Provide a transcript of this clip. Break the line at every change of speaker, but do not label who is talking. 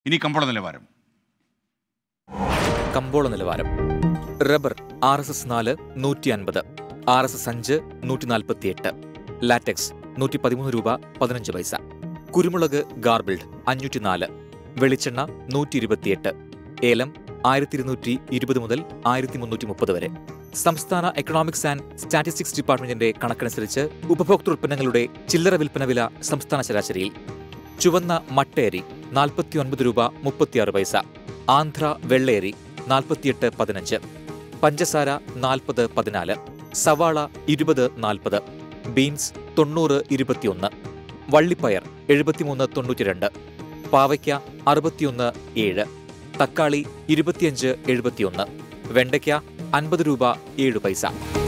ഇനി കമ്പോള നിലവാരം
കമ്പോള നിലവാരം റബ്ബർ ആർ എസ് എസ് നാല് നൂറ്റി അൻപത് ആർ എസ് എസ് അഞ്ച് നൂറ്റി നാൽപ്പത്തിയെട്ട് ലാറ്റക്സ് നൂറ്റി പതിമൂന്ന് രൂപ പതിനഞ്ച് പൈസ കുരുമുളക് ഗാർബിൾഡ് അഞ്ഞൂറ്റി നാല് വെളിച്ചെണ്ണ നൂറ്റി ഇരുപത്തിയെട്ട് ഏലം ആയിരത്തി ഇരുന്നൂറ്റി ഇരുപത് മുതൽ ആയിരത്തി മുന്നൂറ്റി മുപ്പത് വരെ സംസ്ഥാന എക്കണോമിക്സ് ആൻഡ് സ്റ്റാറ്റിസ്റ്റിക്സ് ഡിപ്പാർട്ട്മെന്റിന്റെ കണക്കനുസരിച്ച് ഉപഭോക്തൃ ഉൽപ്പന്നങ്ങളുടെ ചില്ലറ വിൽപ്പന വില സംസ്ഥാന ശരാശരിയിൽ ചുവന്ന മട്ടയരി നാൽപ്പത്തിയൊൻപത് രൂപ മുപ്പത്തിയാറ് പൈസ ആന്ധ്ര വെള്ളയരി നാൽപ്പത്തിയെട്ട് പതിനഞ്ച് പഞ്ചസാര നാൽപ്പത് പതിനാല് സവാള ഇരുപത് നാൽപ്പത് ബീൻസ് തൊണ്ണൂറ് ഇരുപത്തിയൊന്ന് വള്ളിപ്പയർ എഴുപത്തിമൂന്ന് തൊണ്ണൂറ്റിരണ്ട് പാവയ്ക്ക അറുപത്തിയൊന്ന് ഏഴ് തക്കാളി ഇരുപത്തിയഞ്ച് എഴുപത്തിയൊന്ന് വെണ്ടയ്ക്ക അൻപത് രൂപ ഏഴ് പൈസ